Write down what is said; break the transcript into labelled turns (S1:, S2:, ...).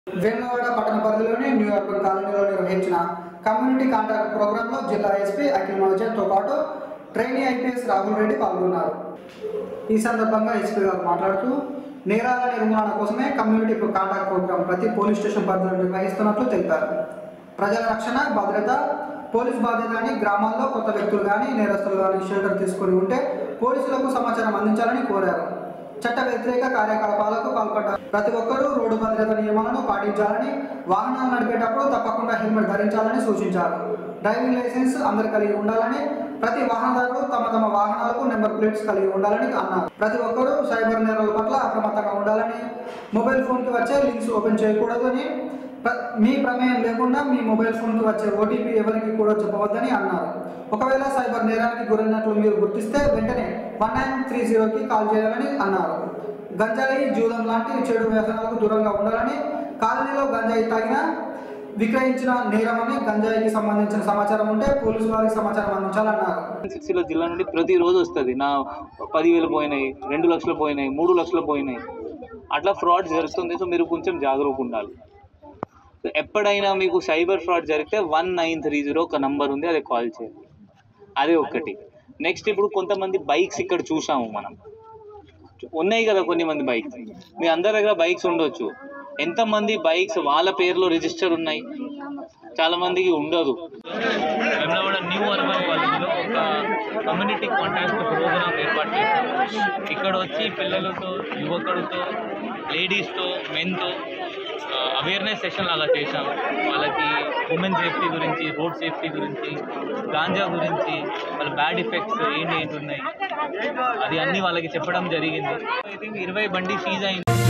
S1: వేములవాడ పట్టణ పరిధిలోని న్యూయార్క్ కాలనీలో నిర్వహించిన కమ్యూనిటీ కాంటాక్ట్ ప్రోగ్రాంలో జిల్లా ఎస్పీ అఖిల్ మహజన్తో పాటు ట్రైనీ ఐపీఎస్ రాహుల్ రెడ్డి పాల్గొన్నారు ఈ సందర్భంగా ఎస్పీ గారు మాట్లాడుతూ నేరాల నిర్మూలన కోసమే కమ్యూనిటీ కాంటాక్ట్ ప్రోగ్రాం ప్రతి పోలీస్ స్టేషన్ పరిధిలో నిర్వహిస్తున్నట్లు తెలిపారు ప్రజల రక్షణ భద్రత పోలీస్ బాధ్యత అని గ్రామాల్లో కొత్త వ్యక్తులు కానీ నేరస్తులు కానీ షెల్టర్ తీసుకొని ఉంటే పోలీసులకు సమాచారం అందించాలని కోరారు చట్ట వ్యతిరేక కార్యకలాపాలకు పాల్పడ్డ ప్రతి ఒక్కరూ రోడ్డు భద్రత నియమాలను పాటించాలని వాహనాలు నడిపేటప్పుడు తప్పకుండా హెల్మెట్ ధరించాలని సూచించారు డ్రైవింగ్ లైసెన్స్ అందరు కలిగి ఉండాలని ప్రతి వాహనదారులు తమ తమ వాహనాలకు నెంబర్ ప్లేట్స్ కలిగి ఉండాలని అన్నారు ప్రతి ఒక్కరూ సైబర్ నేరాల పట్ల అప్రమత్తంగా ఉండాలని మొబైల్ ఫోన్కి వచ్చే లింక్స్ ఓపెన్ చేయకూడదని ప్ర- మీ ప్రమేయం లేకుండా మీ మొబైల్ ఫోన్కి వచ్చే ఓటీపీ ఎవరికి కూడా చెప్పవద్దని అన్నారు ఒకవేళ సైబర్ నేరానికి గురైనట్లు మీరు గుర్తిస్తే వెంటనే వన్ నైన్ త్రీ జీరోకి కాల్ చేయాలని అన్నారు గంజాయి జూదం లాంటి చెడు వ్యసనాలకు దూరంగా ఉండాలని కాలనీలో గంజాయి తాగిన విక్రయించిన నేరమని గంజాయికి సంబంధించిన సమాచారం ఉంటే పోలీసు వారికి సమాచారం అందించాలన్నారు
S2: సిక్స్టీలో జిల్లా నుండి ప్రతిరోజు వస్తుంది నా పదివేలు పోయినాయి రెండు లక్షలు పోయినాయి మూడు లక్షలు పోయినాయి అట్లా ఫ్రాడ్ జరుగుతుంది సో మీరు కొంచెం జాగ్రత్తగా ఉండాలి సో ఎప్పుడైనా మీకు సైబర్ ఫ్రాడ్ జరిగితే వన్ నైన్ త్రీ జీరో ఒక నంబర్ ఉంది అది కాల్ చేయాలి అదే ఒకటి నెక్స్ట్ ఇప్పుడు కొంతమంది బైక్స్ ఇక్కడ చూసాము మనం ఉన్నాయి కదా కొన్ని మంది బైక్స్ మీ అందరి దగ్గర బైక్స్ ఉండొచ్చు ఎంతమంది బైక్స్ వాళ్ళ పేరులో రిజిస్టర్ ఉన్నాయి చాలా మందికి ఉండదు వెమ్లవాడ న్యూ అర్బన్ కాలేజీలో ఒక కమ్యూనిటీ కాంటాక్ట్ ప్రోగ్రామ్ ఏర్పాటు చేశారు ఇక్కడ వచ్చి పిల్లలతో యువకులతో లేడీస్తో మెన్తో అవేర్నెస్ సెషన్ లాగా చేశాము వాళ్ళకి ఉమెన్ సేఫ్టీ గురించి రోడ్ సేఫ్టీ గురించి గాంజా గురించి వాళ్ళ బ్యాడ్ ఎఫెక్ట్స్ ఏంటి ఏంటి ఉన్నాయి అది అన్నీ వాళ్ళకి చెప్పడం జరిగింది ఐ థింక్ ఇరవై బండి సీజ్ అయింది